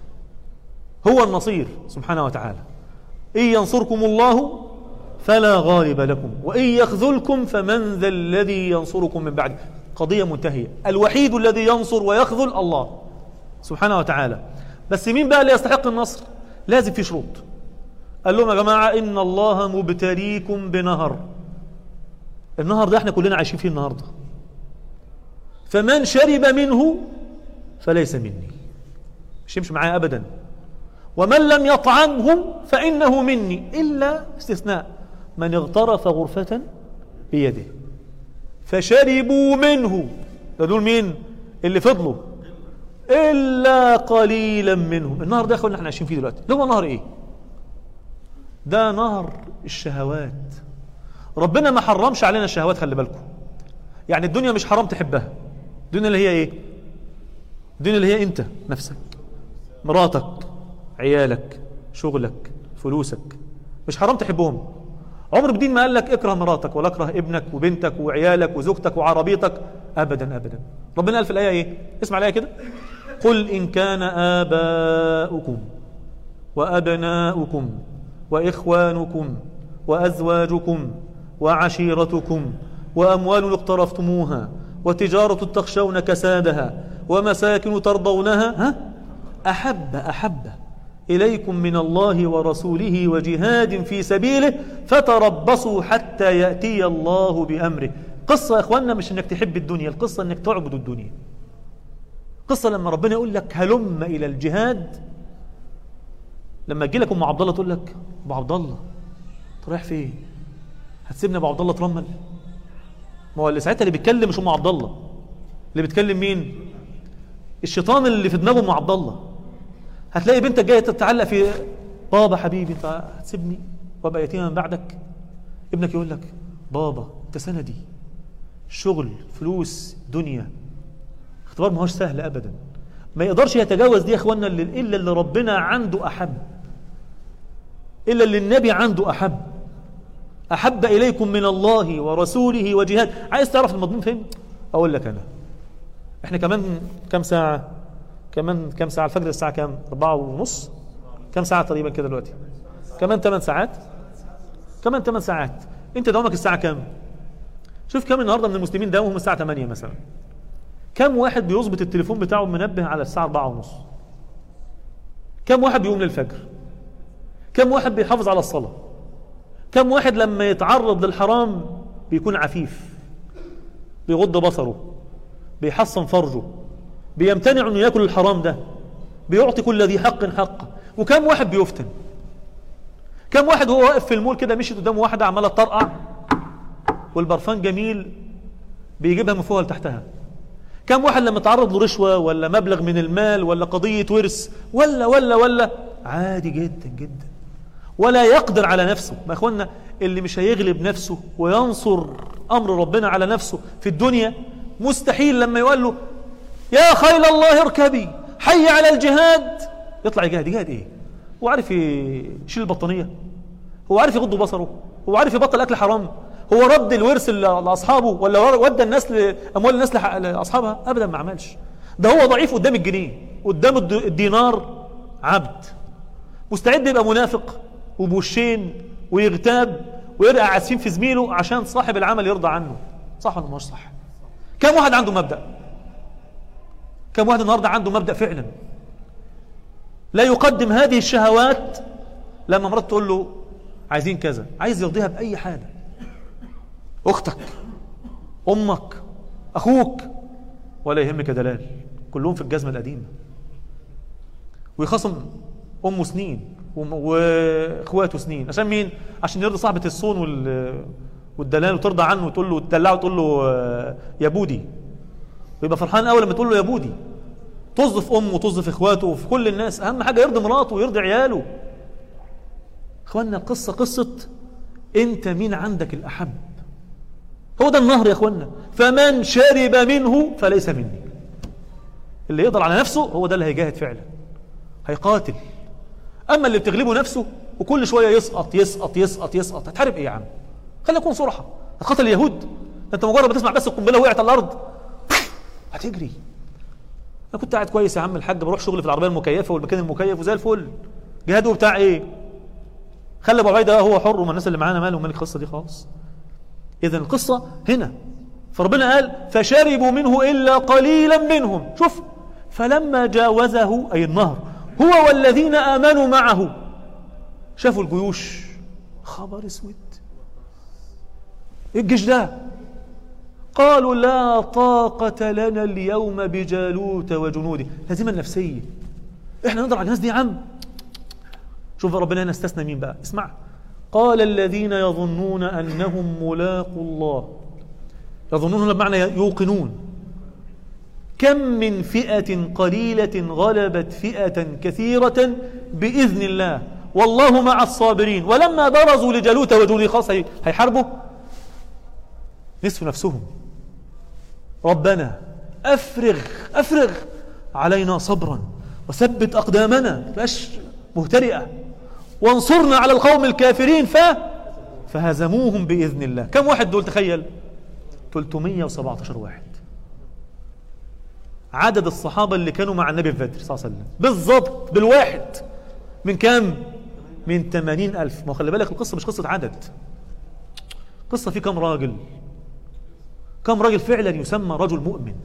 هو النصير سبحانه وتعالى إن ينصركم الله فلا غالب لكم وإن يخذلكم فمن ذا الذي ينصركم من بعده قضية منتهية الوحيد الذي ينصر ويخذل الله سبحانه وتعالى بس مين بقى اللي يستحق النصر لازم في شروط قال لهم يا جماعة إن الله مبتليكم بنهر النهر ده احنا كلنا عايشين فيه النهاردة فمن شرب منه فليس مني مش يمشي معايا أبدا ومن لم يطعمه فإنه مني إلا استثناء من اغترف غرفة بيده فشربوا منه ده دول مين اللي فضلوا إلا قليلا منهم النهر ده يا اخوانا احنا عايشين فيه دلوقتي ده هو نهر ايه ده نهر الشهوات ربنا ما حرمش علينا الشهوات خلي بالكم يعني الدنيا مش حرام تحبها الدنيا اللي هي ايه الدنيا اللي هي انت نفسك مراتك عيالك شغلك فلوسك مش حرام تحبهم عمر بدين ما قال لك اكره مراتك ولا اكره ابنك وبنتك وعيالك وزوجتك وعربيتك ابدا ابدا ربنا قال في الايه ايه اسمع الايه كده قل ان كان اباؤكم وابناؤكم واخوانكم وازواجكم وعشيرتكم واموال اقترفتموها وتجاره تخشون كسادها ومساكن ترضونها ها احب احب إليكم من الله ورسوله وجهاد في سبيله فتربصوا حتى يأتي الله بأمره قصة يا أخوانا مش أنك تحب الدنيا القصة أنك تعبد الدنيا قصة لما ربنا يقول لك هلم إلى الجهاد لما تجي لك أم عبد الله تقول لك أبو عبد الله أنت رايح فين؟ هتسيبني أبو عبد الله ترمل؟ ما هو اللي ساعتها اللي بيتكلم مش أم عبد الله اللي بيتكلم مين؟ الشيطان اللي في دماغه أم عبد الله هتلاقي بنتك جايه تتعلق في بابا حبيبي انت هتسيبني وابقى يتيما من بعدك ابنك يقول لك بابا انت سندي شغل فلوس دنيا اختبار ما هوش سهل ابدا ما يقدرش يتجاوز دي يا اخوانا اللي الا اللي ربنا عنده احب الا اللي النبي عنده احب احب اليكم من الله ورسوله وجهاد عايز تعرف المضمون فين اقول لك انا احنا كمان كم ساعه كمان كم ساعة الفجر الساعة كام أربعة ونص كم ساعة تقريبا كده دلوقتي كمان ثمان ساعات كمان ثمان ساعات انت دوامك الساعة كام شوف كم النهاردة من المسلمين دوامهم الساعة 8 مثلا كم واحد بيظبط التليفون بتاعه منبه على الساعة أربعة ونص كم واحد بيقوم للفجر كم واحد بيحافظ على الصلاة كم واحد لما يتعرض للحرام بيكون عفيف بيغض بصره بيحصن فرجه بيمتنع انه ياكل الحرام ده بيعطي كل ذي حق حقه وكم واحد بيفتن كم واحد وهو واقف في المول كده مشيت قدامه واحده عماله تطرقع والبرفان جميل بيجيبها من فوق لتحتها كم واحد لما تعرض لرشوه ولا مبلغ من المال ولا قضيه ورث ولا ولا ولا عادي جدا جدا ولا يقدر على نفسه ما اخوانا اللي مش هيغلب نفسه وينصر امر ربنا على نفسه في الدنيا مستحيل لما يقول له يا خيل الله اركبي حي على الجهاد يطلع يجاهد يجاهد ايه هو عارف يشيل البطانية هو عارف يغض بصره هو عارف يبطل اكل حرام هو رد الورث لاصحابه ولا ودى الناس اموال الناس لاصحابها ابدا ما عملش ده هو ضعيف قدام الجنيه قدام الدينار عبد مستعد يبقى منافق وبوشين ويغتاب ويرقع عسفين في زميله عشان صاحب العمل يرضى عنه صح ولا مش صح كم واحد عنده مبدأ كم واحد النهارده عنده مبدأ فعلا لا يقدم هذه الشهوات لما مرات تقول له عايزين كذا عايز يرضيها بأي حاجة أختك أمك أخوك ولا يهمك دلال كلهم في الجزمة القديمة ويخصم أمه سنين وإخواته سنين عشان مين؟ عشان يرضي صاحبة الصون والدلال وترضى عنه وتقول له تدلعه وتقول له يا بودي ويبقى فرحان قوي لما تقول له يا بودي توظف امه وتوظف اخواته وفي كل الناس اهم حاجه يرضي مراته ويرضي عياله اخوانا القصه قصه انت مين عندك الاحب هو ده النهر يا اخوانا فمن شرب منه فليس مني اللي يقدر على نفسه هو ده اللي هيجاهد فعلا هيقاتل اما اللي بتغلبه نفسه وكل شويه يسقط يسقط يسقط يسقط هتحارب ايه يا عم خلينا نكون صراحه هتقاتل اليهود انت مجرد ما تسمع بس القنبله وقعت على الارض هتجري انا كنت قاعد كويس يا عم الحاج بروح شغل في العربيه المكيفه والمكان المكيف وزي الفل جهاده بتاع ايه خلي ابو عبيده هو حر وما الناس اللي معانا مالهم مال القصه دي خالص اذا القصه هنا فربنا قال فشربوا منه الا قليلا منهم شوف فلما جاوزه اي النهر هو والذين امنوا معه شافوا الجيوش خبر اسود ايه الجيش ده قالوا لا طاقة لنا اليوم بجالوت وجنوده لازمة النفسية احنا نقدر على الناس دي يا عم شوف ربنا هنا استثنى مين بقى اسمع قال الذين يظنون أنهم ملاقوا الله يظنون بمعنى يوقنون كم من فئة قليلة غلبت فئة كثيرة بإذن الله والله مع الصابرين ولما برزوا لجالوت وجنوده خاص هيحاربوا نصف نفسهم ربنا أفرغ أفرغ علينا صبرا وثبت أقدامنا تبقاش مهترئة وانصرنا على القوم الكافرين ف فهزموهم بإذن الله كم واحد دول تخيل 317 واحد عدد الصحابة اللي كانوا مع النبي في بدر صلى الله عليه وسلم بالضبط بالواحد من كام من 80 ألف ما خلي بالك القصة مش قصة عدد قصة في كم راجل كم راجل فعلا يسمى رجل مؤمن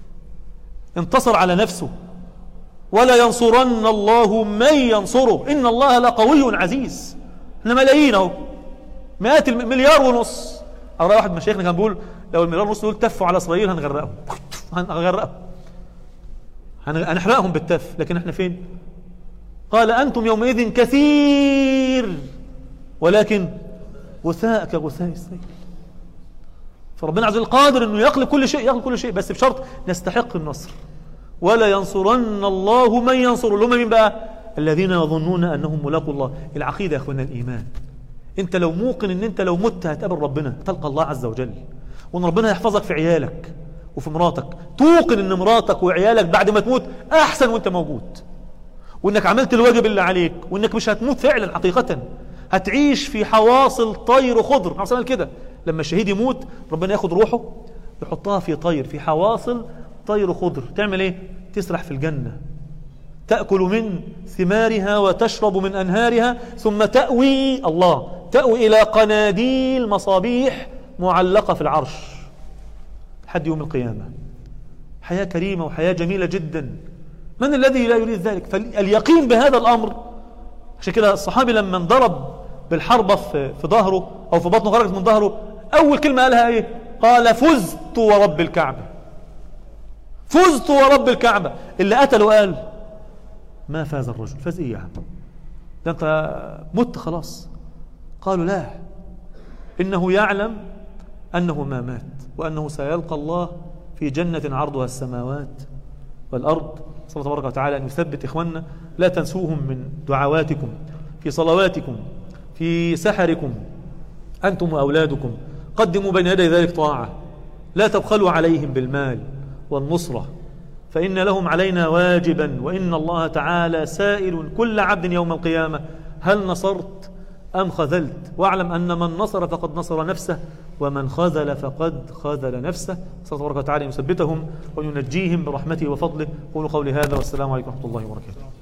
انتصر على نفسه ولا ينصرن الله من ينصره إن الله لقوي عزيز احنا ملايين اهو مئات الم... مليار ونص أو واحد من مشايخنا كان بيقول لو المليار ونص دول تفوا على إسرائيل هنغرقهم هنغرقهم هنحرقهم بالتف لكن احنا فين قال أنتم يومئذ كثير ولكن غثاء كغثاء السيل فربنا عز وجل قادر انه يقلب كل شيء يقلب كل شيء بس بشرط نستحق النصر ولا ينصرن الله من ينصر اللي هم مين بقى الذين يظنون انهم ملاقوا الله العقيده يا اخوانا الايمان انت لو موقن ان انت لو مت هتقابل ربنا تلقى الله عز وجل وان ربنا يحفظك في عيالك وفي مراتك توقن ان مراتك وعيالك بعد ما تموت احسن وانت موجود وانك عملت الواجب اللي عليك وانك مش هتموت فعلا حقيقة هتعيش في حواصل طير خضر عم كده لما الشهيد يموت ربنا ياخد روحه يحطها في طير في حواصل طير خضر تعمل ايه تسرح في الجنة تأكل من ثمارها وتشرب من أنهارها ثم تأوي الله تأوي إلى قناديل مصابيح معلقة في العرش لحد يوم القيامة حياة كريمة وحياة جميلة جدا من الذي لا يريد ذلك فاليقين بهذا الأمر عشان كده الصحابي لما انضرب بالحربة في, في ظهره أو في بطنه خرجت من ظهره أول كلمة قالها إيه قال فزت ورب الكعبة فزت ورب الكعبة اللي قتله قال ما فاز الرجل فاز إيه يا عم ده أنت مت خلاص قالوا لا إنه يعلم أنه ما مات وأنه سيلقى الله في جنة عرضها السماوات والأرض صلى الله تبارك وتعالى أن يثبت إخواننا لا تنسوهم من دعواتكم في صلواتكم في سحركم أنتم وأولادكم قدموا بين يدي ذلك طاعة لا تبخلوا عليهم بالمال والنصرة فإن لهم علينا واجبا وإن الله تعالى سائل كل عبد يوم القيامة هل نصرت أم خذلت واعلم أن من نصر فقد نصر نفسه ومن خذل فقد خذل نفسه صلى الله وتعالى يثبتهم وينجيهم برحمته وفضله قولوا قولي هذا والسلام عليكم ورحمة الله وبركاته